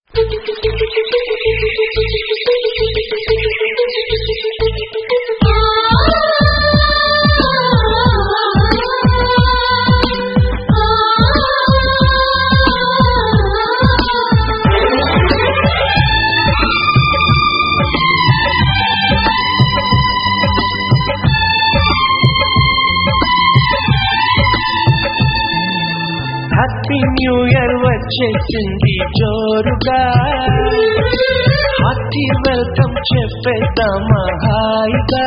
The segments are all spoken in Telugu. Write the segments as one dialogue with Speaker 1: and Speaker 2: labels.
Speaker 1: హ్యాపీ న్యూ ఇయర్ వచ్చేసింది జోరుగా హార్టీ వెల్కమ్ చెప్పేద్దామా హాయిగా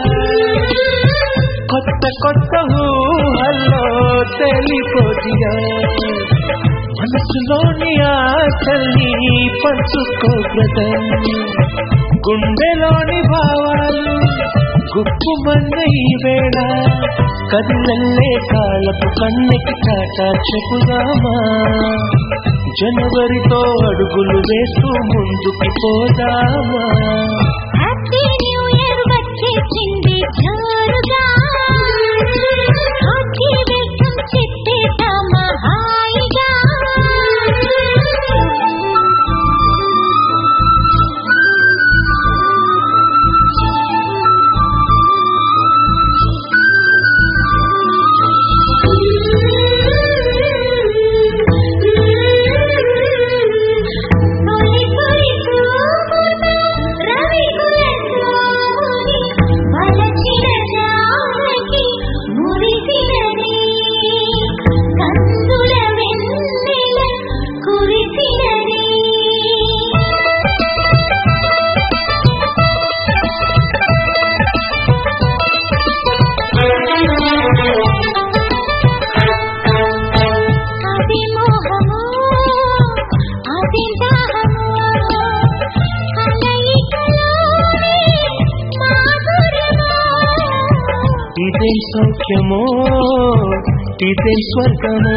Speaker 1: కొత్త కొత్త ఊహల్లో తెలిపోదిగా మనసులోని ఆశల్ని పంచుకో బ్రదర్ గుండెలోని భావాలు గుప్పుమన్న ఈ వేళ కదిలల్లే కాళ్ళపు కన్నెకి చాటా చెప్పుదామా జనవరితో అడుగులు వేస్తూ ముందుకు పోదామా
Speaker 2: హ్యాపీ న్యూ ఇయర్ వచ్చేసింది జోరుగా హార్టీ వెల్కమ్ చెప్పేద్దామా హాయిగా తొలి తొలి చూపుతో రవి కులతోని వలచిన జానకి మురిసినది కందుల వెన్నెల కురిసినది అది మోహము అది దాహము కలయికలోనే మాధుర్యము
Speaker 1: ఇదేం సౌఖ్యమో ఇదేం స్వర్గమో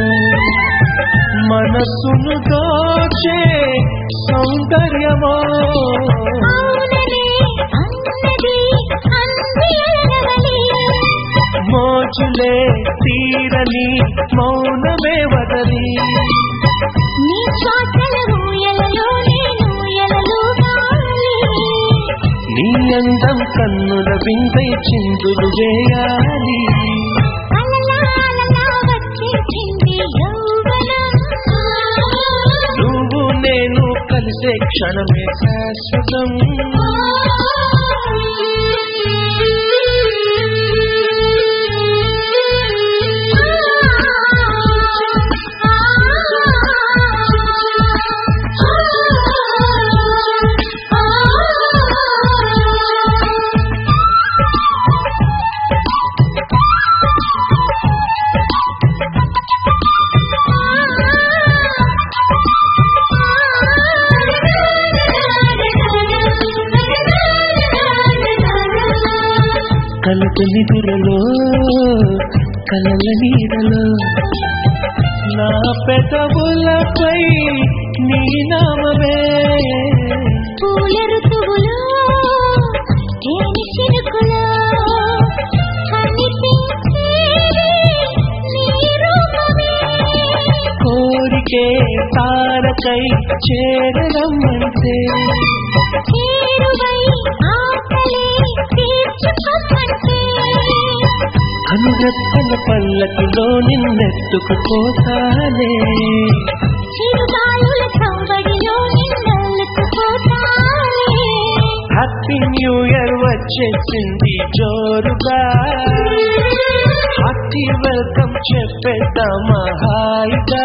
Speaker 1: మనసును దోచే సౌందర్యమో
Speaker 2: అవుననే అన్నది అందిరవలి
Speaker 1: మోజులే తీరని మౌనమే వదలి
Speaker 2: నీ శ్వాసల ఊయలలో నేను ఎలలుగాలి
Speaker 1: నీ అందం కన్నుల విందై చిందులు వేయాలి
Speaker 2: అలలా అలలా వచ్చేసింది యౌవనం
Speaker 1: నువ్వు నేను కలిసే క్షణమే శాశ్వతం కలత నిదురలో కలల నీడలో నా పెదవులపై నీ నామమే
Speaker 2: పూల ఋతువులో తేనె చినుకులో కనిపించేది నీ రూపమే
Speaker 1: కోరికే తారకై చేరమ్మంటే
Speaker 2: చేరువై ఆకలి తీర్చుకోమంటే
Speaker 1: అనురత్తల పల్లకిలో నిన్నెత్తుకుపోతానే
Speaker 2: చిరుగాలుల సంబడిలో నిన్నల్లుకుపోతానే
Speaker 1: హ్యాపీ న్యూ ఇయర్ వచ్చేసింది జోరుగా హార్టీ వెల్కమ్ చెప్పేద్దామా హాయిగా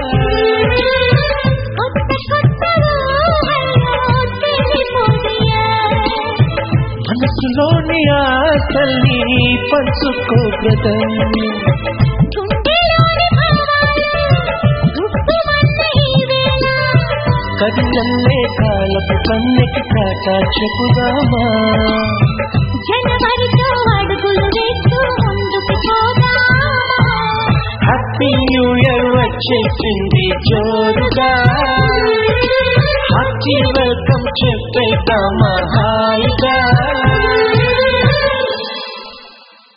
Speaker 2: కొత్త కొత్త ఊహల్లో తెలిపోదియా
Speaker 1: మనసులోని ఆశల్ని పంచుకో బ్రదర్
Speaker 2: గుండెలోని భావాలు గుప్పుమన్న ఈ వేళ
Speaker 1: కదిలల్లే కాలపు కన్నెకి కాటా చెప్పుదామా
Speaker 2: జనవరితో అడుగులు వేస్తూ ముందుకు పోదామా
Speaker 1: హ్యాపీ న్యూ ఇయర్ వచ్చేసింది జోరుగా హార్టీ వెల్కమ్ చెప్పేద్దామా హాయిగా